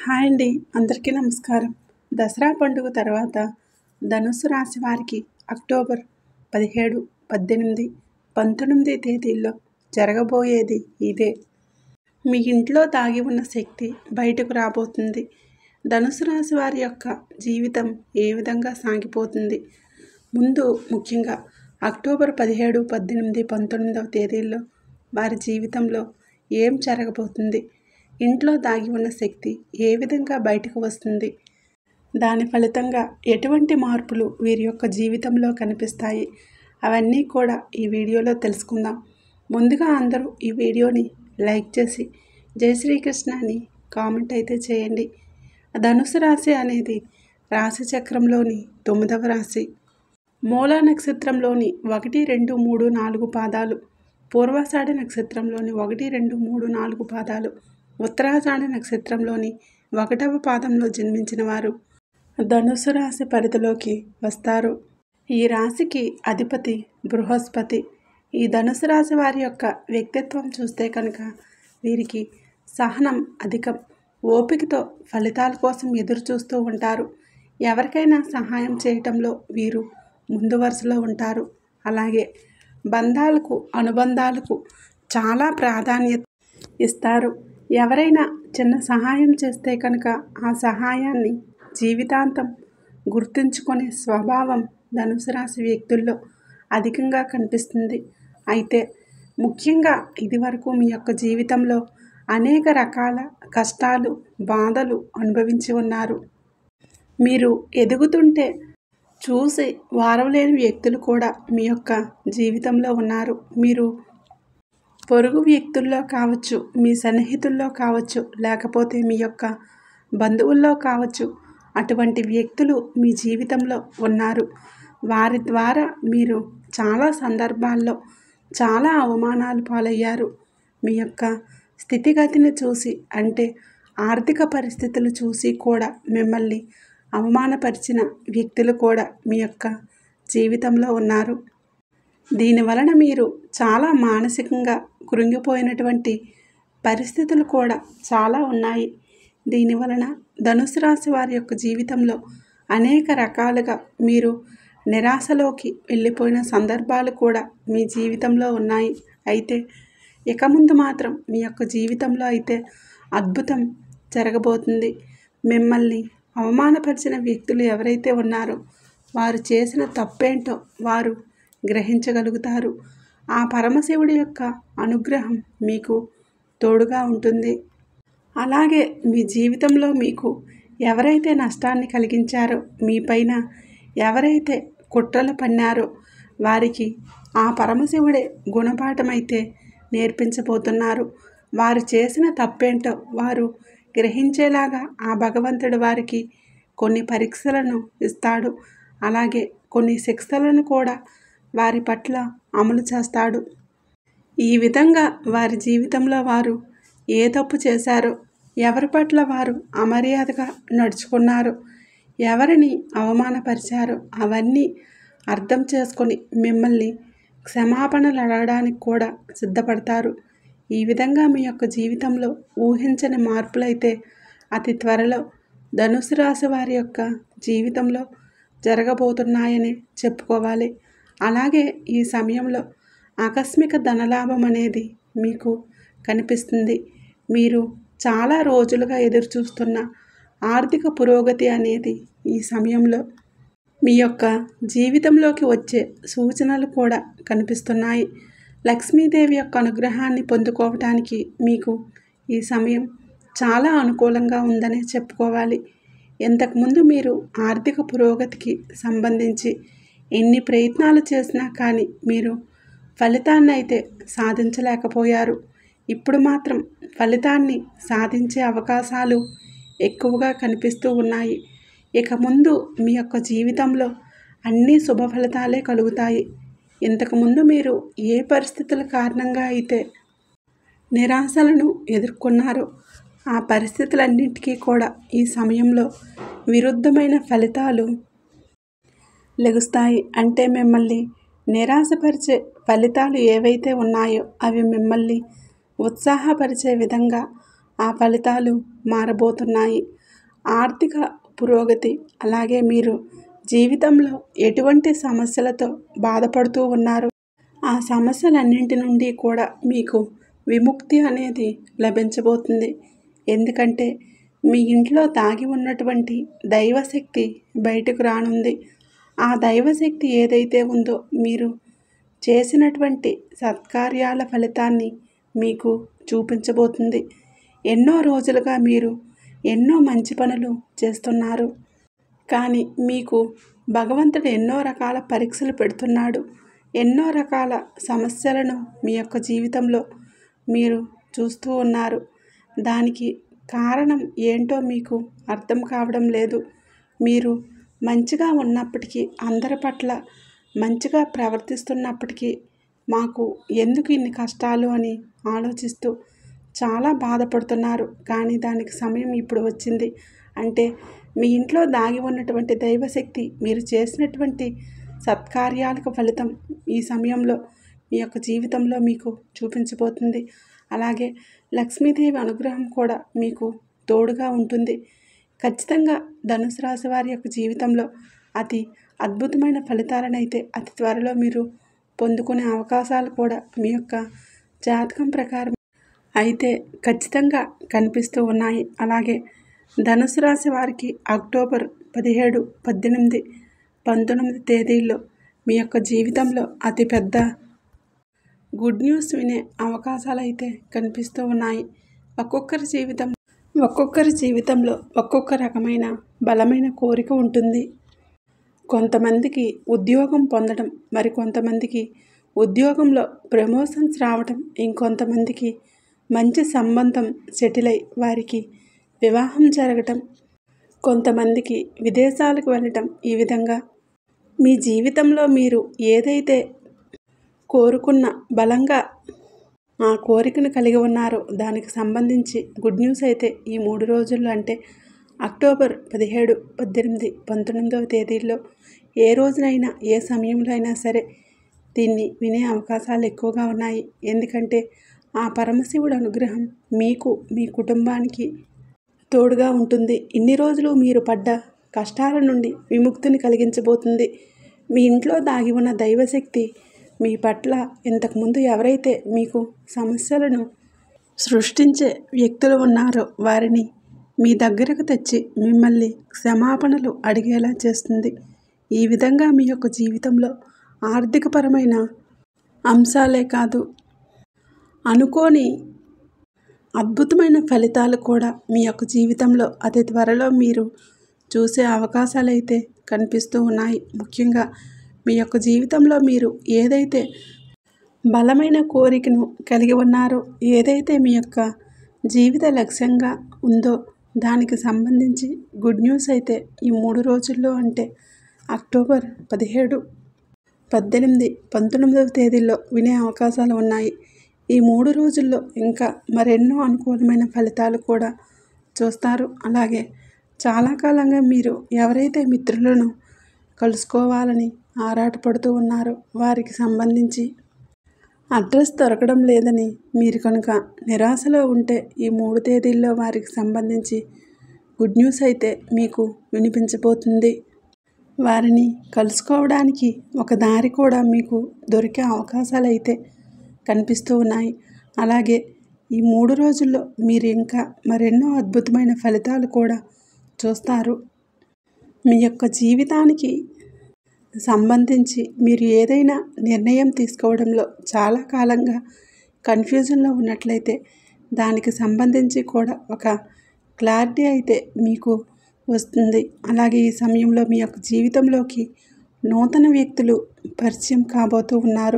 hi అండి అందరికీ నమస్కారం దసరా పండుగ తర్వాత ధనుసు రాశి వారికి అక్టోబర్ పదిహేడు పద్దెనిమిది పంతొమ్మిది తేదీల్లో జరగబోయేది ఇదే మీ ఇంట్లో దాగి ఉన్న శక్తి బయటకు రాబోతుంది ధనుసు రాశి వారి యొక్క జీవితం ఏ విధంగా సాగిపోతుంది ముందు ముఖ్యంగా అక్టోబర్ పదిహేడు పద్దెనిమిది పంతొమ్మిదవ తేదీల్లో వారి జీవితంలో ఏం జరగబోతుంది ఇంట్లో దాగి ఉన్న శక్తి ఏ విధంగా బయటకు వస్తుంది దాని ఫలితంగా ఎటువంటి మార్పులు వీరి యొక్క జీవితంలో కనిపిస్తాయి అవన్నీ కూడా ఈ వీడియోలో తెలుసుకుందాం ముందుగా అందరూ ఈ వీడియోని లైక్ చేసి జై శ్రీకృష్ణ అని కామెంట్ అయితే చేయండి ధనుసు రాశి అనేది రాశి చక్రంలోని తొమ్మిదవ రాశి మూలా నక్షత్రంలోని ఒకటి రెండు మూడు నాలుగు పాదాలు పూర్వాషాఢ నక్షత్రంలోని ఒకటి రెండు మూడు నాలుగు పాదాలు ఉత్తరాషాఢ నక్షత్రంలోని ఒకటవ పాదంలో జన్మించిన వారు ధనుసు రాశి పరిధిలోకి వస్తారు ఈ రాశికి అధిపతి బృహస్పతి ఈ ధనుసు రాశి వారి యొక్క వ్యక్తిత్వం చూస్తే కనుక వీరికి సహనం అధికం ఓపికతో ఫలితాల కోసం ఎదురు చూస్తూ ఉంటారు ఎవరికైనా సహాయం చేయటంలో వీరు ముందు వరుసలో ఉంటారు అలాగే బంధాలకు అనుబంధాలకు చాలా ప్రాధాన్యత ఇస్తారు ఎవరైనా చిన్న సహాయం చేస్తే కనుక ఆ సహాయాన్ని జీవితాంతం గుర్తుంచుకునే స్వభావం ధనుసు రాశి వ్యక్తుల్లో అధికంగా కనిపిస్తుంది అయితే ముఖ్యంగా ఇదివరకు మీ యొక్క జీవితంలో అనేక రకాల కష్టాలు బాధలు అనుభవించి ఉన్నారు మీరు ఎదుగుతుంటే చూసి వారవలేని వ్యక్తులు కూడా మీ యొక్క జీవితంలో ఉన్నారు మీరు పొరుగు వ్యక్తుల్లో కావచ్చు మీ సన్నిహితుల్లో కావచ్చు లేకపోతే మీ యొక్క బంధువుల్లో కావచ్చు అటువంటి వ్యక్తులు మీ జీవితంలో ఉన్నారు వారి ద్వారా మీరు చాలా సందర్భాల్లో చాలా అవమానాలు పాలయ్యారు మీ యొక్క స్థితిగతిని చూసి అంటే ఆర్థిక పరిస్థితులు చూసి కూడా మిమ్మల్ని అవమానపరిచిన వ్యక్తులు కూడా మీ యొక్క జీవితంలో ఉన్నారు దీని వలన మీరు చాలా మానసికంగా కృంగిపోయినటువంటి పరిస్థితులు కూడా చాలా ఉన్నాయి దీని వలన ధనుసు రాశి వారి యొక్క జీవితంలో అనేక రకాలుగా మీరు నిరాశలోకి వెళ్ళిపోయిన సందర్భాలు కూడా మీ జీవితంలో ఉన్నాయి అయితే ఇక ముందు మాత్రం మీ యొక్క జీవితంలో అయితే అద్భుతం జరగబోతుంది మిమ్మల్ని అవమానపరిచిన వ్యక్తులు ఎవరైతే ఉన్నారో వారు చేసిన తప్పేంటో వారు గ్రహించగలుగుతారు ఆ పరమశివుడి యొక్క అనుగ్రహం మీకు తోడుగా ఉంటుంది అలాగే మీ జీవితంలో మీకు ఎవరైతే నష్టాన్ని కలిగించారో మీ పైన ఎవరైతే కుట్రలు పన్నారో వారికి ఆ పరమశివుడే గుణపాఠమైతే నేర్పించబోతున్నారు వారు చేసిన తప్పేంటో వారు గ్రహించేలాగా ఆ భగవంతుడు వారికి కొన్ని పరీక్షలను ఇస్తాడు అలాగే కొన్ని శిక్షలను కూడా వారి పట్ల అమలు చేస్తాడు ఈ విధంగా వారి జీవితంలో వారు ఏ తప్పు చేశారో ఎవరి పట్ల వారు అమర్యాదగా నడుచుకున్నారో ఎవరిని అవమానపరిచారో అవన్నీ అర్థం చేసుకొని మిమ్మల్ని క్షమాపణలు అడగడానికి కూడా సిద్ధపడతారు ఈ విధంగా మీ యొక్క జీవితంలో ఊహించని మార్పులైతే అతి త్వరలో ధనుసు రాశి వారి యొక్క జీవితంలో జరగబోతున్నాయని చెప్పుకోవాలి అలాగే ఈ సమయంలో ఆకస్మిక ధనలాభం అనేది మీకు కనిపిస్తుంది మీరు చాలా రోజులుగా ఎదురు చూస్తున్న ఆర్థిక పురోగతి అనేది ఈ సమయంలో మీ యొక్క జీవితంలోకి వచ్చే సూచనలు కూడా కనిపిస్తున్నాయి లక్ష్మీదేవి యొక్క అనుగ్రహాన్ని పొందుకోవటానికి మీకు ఈ సమయం చాలా అనుకూలంగా ఉందనే చెప్పుకోవాలి ఇంతకుముందు మీరు ఆర్థిక పురోగతికి సంబంధించి ఎన్ని ప్రయత్నాలు చేసినా కానీ మీరు ఫలితాన్ని అయితే సాధించలేకపోయారు ఇప్పుడు మాత్రం ఫలితాన్ని సాధించే అవకాశాలు ఎక్కువగా కనిపిస్తూ ఉన్నాయి ఇక ముందు మీ యొక్క జీవితంలో అన్ని శుభ ఫలితాలే కలుగుతాయి ఇంతకుముందు మీరు ఏ పరిస్థితుల కారణంగా అయితే నిరాశలను ఎదుర్కొన్నారో ఆ పరిస్థితులన్నింటికీ కూడా ఈ సమయంలో విరుద్ధమైన ఫలితాలు లెగుస్తాయి అంటే మిమ్మల్ని నిరాశపరిచే ఫలితాలు ఏవైతే ఉన్నాయో అవి మిమ్మల్ని ఉత్సాహపరిచే విధంగా ఆ ఫలితాలు మారబోతున్నాయి ఆర్థిక పురోగతి అలాగే మీరు జీవితంలో ఎటువంటి సమస్యలతో బాధపడుతూ ఉన్నారు ఆ సమస్యలన్నింటి నుండి కూడా మీకు విముక్తి అనేది లభించబోతుంది ఎందుకంటే మీ ఇంట్లో దాగి ఉన్నటువంటి దైవశక్తి బయటకు రానుంది ఆ దైవశక్తి ఏదైతే ఉందో మీరు చేసినటువంటి సత్కార్యాల ఫలితాన్ని మీకు చూపించబోతుంది ఎన్నో రోజులుగా మీరు ఎన్నో మంచి పనులు చేస్తున్నారు కానీ మీకు భగవంతుడు ఎన్నో రకాల పరీక్షలు పెడుతున్నాడు ఎన్నో రకాల సమస్యలను మీ యొక్క జీవితంలో మీరు చూస్తూ ఉన్నారు దానికి కారణం ఏంటో మీకు అర్థం కావడం లేదు మీరు మంచిగా ఉన్నప్పటికీ అందరి పట్ల మంచిగా ప్రవర్తిస్తున్నప్పటికీ మాకు ఎందుకు ఇన్ని కష్టాలు అని ఆలోచిస్తూ చాలా బాధపడుతున్నారు కానీ దానికి సమయం ఇప్పుడు వచ్చింది అంటే మీ ఇంట్లో దాగి ఉన్నటువంటి దైవశక్తి మీరు చేసినటువంటి సత్కార్యాలకు ఫలితం ఈ సమయంలో మీ యొక్క జీవితంలో మీకు చూపించబోతుంది అలాగే లక్ష్మీదేవి అనుగ్రహం కూడా మీకు తోడుగా ఉంటుంది ఖచ్చితంగా ధనుసు రాశి వారి యొక్క జీవితంలో అతి అద్భుతమైన ఫలితాలనైతే అతి త్వరలో మీరు పొందుకునే అవకాశాలు కూడా మీ యొక్క జాతకం ప్రకారం అయితే ఖచ్చితంగా కనిపిస్తూ ఉన్నాయి అలాగే ధనుసు రాశి వారికి అక్టోబర్ పదిహేడు పద్దెనిమిది పంతొమ్మిది తేదీల్లో మీ యొక్క జీవితంలో అతిపెద్ద గుడ్ న్యూస్ వినే అవకాశాలు అయితే కనిపిస్తూ ఉన్నాయి ఒక్కొక్కరి జీవితం ఒక్కొక్కరి జీవితంలో ఒక్కొక్క రకమైన బలమైన కోరిక ఉంటుంది కొంతమందికి ఉద్యోగం పొందడం మరి కొంతమందికి ఉద్యోగంలో ప్రమోషన్స్ రావడం ఇంకొంతమందికి మంచి సంబంధం సెటిల్ అయి వారికి వివాహం జరగటం కొంతమందికి విదేశాలకు వెళ్ళటం ఈ విధంగా మీ జీవితంలో మీరు ఏదైతే కోరుకున్న బలంగా ఆ కోరికను కలిగి ఉన్నారో దానికి సంబంధించి గుడ్ న్యూస్ అయితే ఈ మూడు రోజుల్లో అంటే అక్టోబర్ పదిహేడు పద్దెనిమిది పంతొమ్మిదవ తేదీల్లో ఏ రోజునైనా ఏ సమయంలో అయినా సరే దీన్ని వినే అవకాశాలు ఎక్కువగా ఉన్నాయి ఎందుకంటే ఆ పరమశివుడు అనుగ్రహం మీకు మీ కుటుంబానికి తోడుగా ఉంటుంది ఇన్ని రోజులు మీరు పడ్డ కష్టాల నుండి విముక్తిని కలిగించబోతుంది మీ ఇంట్లో దాగి ఉన్న దైవశక్తి మీ పట్ల ఇంతకుముందు ఎవరైతే మీకు సమస్యలను సృష్టించే వ్యక్తులు ఉన్నారో వారిని మీ దగ్గరకు తెచ్చి మిమ్మల్ని క్షమాపణలు అడిగేలా చేస్తుంది ఈ విధంగా మీ యొక్క జీవితంలో ఆర్థికపరమైన అంశాలే కాదు అనుకోని అద్భుతమైన ఫలితాలు కూడా మీ యొక్క జీవితంలో అతి త్వరలో మీరు చూసే అవకాశాలు అయితే కనిపిస్తూ ఉన్నాయి ముఖ్యంగా మీ యొక్క జీవితంలో మీరు ఏదైతే బలమైన కోరికను కలిగి ఉన్నారో ఏదైతే మీ యొక్క జీవిత లక్ష్యంగా ఉందో దానికి సంబంధించి గుడ్ న్యూస్ అయితే ఈ మూడు రోజుల్లో అంటే అక్టోబర్ పదిహేడు పద్దెనిమిది పంతొమ్మిదవ తేదీల్లో వినే అవకాశాలు ఉన్నాయి ఈ మూడు రోజుల్లో ఇంకా మరెన్నో అనుకూలమైన ఫలితాలు కూడా చూస్తారు అలాగే చాలా కాలంగా మీరు ఎవరైతే మిత్రులను కలుసుకోవాలని ఆరాటపడుతూ ఉన్నారో వారికి సంబంధించి అడ్రస్ దొరకడం లేదని మీరు కనుక నిరాశలో ఉంటే ఈ మూడు తేదీల్లో వారికి సంబంధించి గుడ్ న్యూస్ అయితే మీకు వినిపించబోతుంది వారిని కలుసుకోవడానికి ఒక దారి కూడా మీకు దొరికే అవకాశాలు అయితే కనిపిస్తూ ఉన్నాయి అలాగే ఈ మూడు రోజుల్లో మీరు ఇంకా మరెన్నో అద్భుతమైన ఫలితాలు కూడా చూస్తారు మీ యొక్క జీవితానికి సంబంధించి మీరు ఏదైనా నిర్ణయం తీసుకోవడంలో చాలా కాలంగా కన్ఫ్యూజన్లో ఉన్నట్లయితే దానికి సంబంధించి కూడా ఒక క్లారిటీ అయితే మీకు వస్తుంది అలాగే ఈ సమయంలో మీ యొక్క జీవితంలోకి నూతన వ్యక్తులు పరిచయం కాబోతూ ఉన్నారు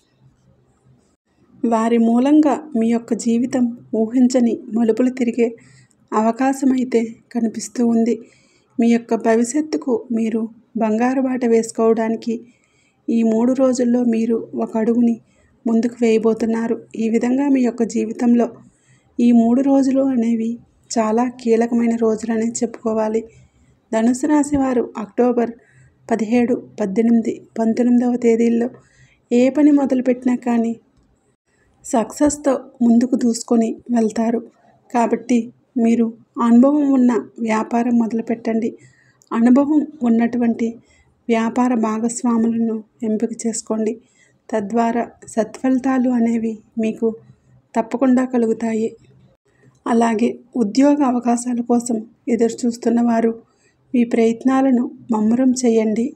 వారి మూలంగా మీ యొక్క జీవితం ఊహించని మలుపులు తిరిగే అవకాశం అయితే కనిపిస్తూ ఉంది మీ యొక్క భవిష్యత్తుకు మీరు బంగారు బాట వేసుకోవడానికి ఈ మూడు రోజుల్లో మీరు ఒక అడుగుని ముందుకు వేయబోతున్నారు ఈ విధంగా మీ యొక్క జీవితంలో ఈ మూడు రోజులు అనేవి చాలా కీలకమైన రోజులనే చెప్పుకోవాలి ధనుసు రాశి వారు అక్టోబర్ పదిహేడు పద్దెనిమిది పంతొమ్మిదవ తేదీల్లో ఏ పని మొదలుపెట్టినా కానీ సక్సెస్తో ముందుకు దూసుకొని వెళ్తారు కాబట్టి మీరు అనుభవం ఉన్న వ్యాపారం మొదలుపెట్టండి అనుభవం ఉన్నటువంటి వ్యాపార భాగస్వాములను ఎంపిక చేసుకోండి తద్వారా సత్ఫలితాలు అనేవి మీకు తప్పకుండా కలుగుతాయి అలాగే ఉద్యోగ అవకాశాల కోసం ఎదురు చూస్తున్న వారు మీ ప్రయత్నాలను ముమ్మరం చేయండి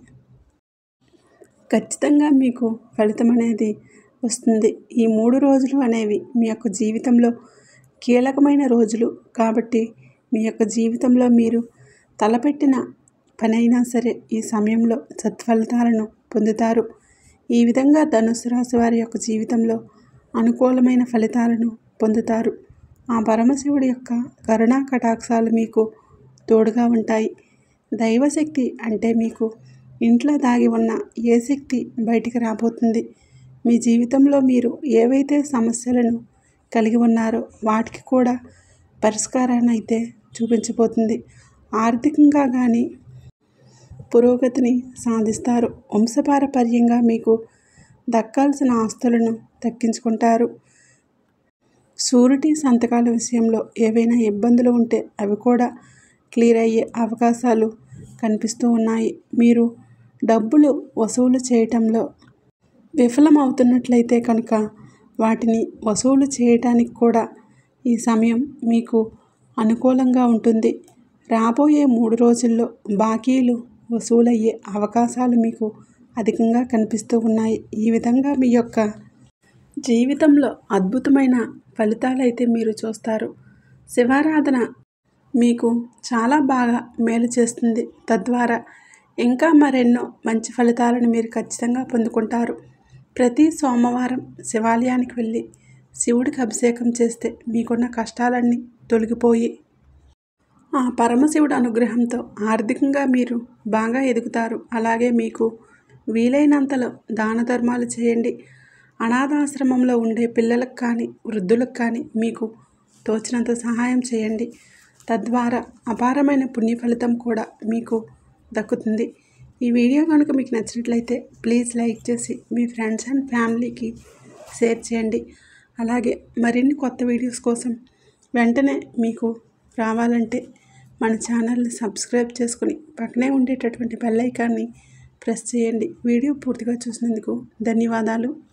ఖచ్చితంగా మీకు ఫలితం అనేది వస్తుంది ఈ మూడు రోజులు అనేవి మీ యొక్క జీవితంలో కీలకమైన రోజులు కాబట్టి మీ యొక్క జీవితంలో మీరు తలపెట్టిన పనైనా సరే ఈ సమయంలో సత్ఫలితాలను పొందుతారు ఈ విధంగా ధనుసు రాశి వారి యొక్క జీవితంలో అనుకూలమైన ఫలితాలను పొందుతారు ఆ పరమశివుడి యొక్క కరుణా కటాక్షాలు మీకు తోడుగా ఉంటాయి దైవశక్తి అంటే మీకు ఇంట్లో దాగి ఉన్న ఏ శక్తి బయటికి రాబోతుంది మీ జీవితంలో మీరు ఏవైతే సమస్యలను కలిగి ఉన్నారో వాటికి కూడా పరిష్కారాన్ని అయితే చూపించబోతుంది ఆర్థికంగా కానీ పురోగతిని సాధిస్తారు వంశపారపర్యంగా మీకు దక్కాల్సిన ఆస్తులను దక్కించుకుంటారు షూరిటీ సంతకాల విషయంలో ఏవైనా ఇబ్బందులు ఉంటే అవి కూడా క్లియర్ అయ్యే అవకాశాలు కనిపిస్తూ ఉన్నాయి మీరు డబ్బులు వసూలు చేయటంలో విఫలమవుతున్నట్లయితే కనుక వాటిని వసూలు చేయటానికి కూడా ఈ సమయం మీకు అనుకూలంగా ఉంటుంది రాబోయే మూడు రోజుల్లో బాకీలు వసూలయ్యే అవకాశాలు మీకు అధికంగా కనిపిస్తూ ఉన్నాయి ఈ విధంగా మీ యొక్క జీవితంలో అద్భుతమైన ఫలితాలు అయితే మీరు చూస్తారు శివారాధన మీకు చాలా బాగా మేలు చేస్తుంది తద్వారా ఇంకా మరెన్నో మంచి ఫలితాలను మీరు ఖచ్చితంగా పొందుకుంటారు ప్రతి సోమవారం శివాలయానికి వెళ్ళి శివుడికి అభిషేకం చేస్తే మీకున్న కష్టాలన్నీ తొలగిపోయి ఆ పరమశివుడు అనుగ్రహంతో ఆర్థికంగా మీరు బాగా ఎదుగుతారు అలాగే మీకు వీలైనంతలో దాన ధర్మాలు చేయండి అనాథాశ్రమంలో ఉండే పిల్లలకు కానీ వృద్ధులకు కానీ మీకు తోచినంత సహాయం చేయండి తద్వారా అపారమైన పుణ్య ఫలితం కూడా మీకు దక్కుతుంది ఈ వీడియో కనుక మీకు నచ్చినట్లయితే ప్లీజ్ లైక్ చేసి మీ ఫ్రెండ్స్ అండ్ ఫ్యామిలీకి షేర్ చేయండి అలాగే మరిన్ని కొత్త వీడియోస్ కోసం వెంటనే మీకు రావాలంటే మన ఛానల్ని సబ్స్క్రైబ్ చేసుకుని పక్కనే ఉండేటటువంటి బెల్ ఐకాన్ని ప్రెస్ చేయండి వీడియో పూర్తిగా చూసినందుకు ధన్యవాదాలు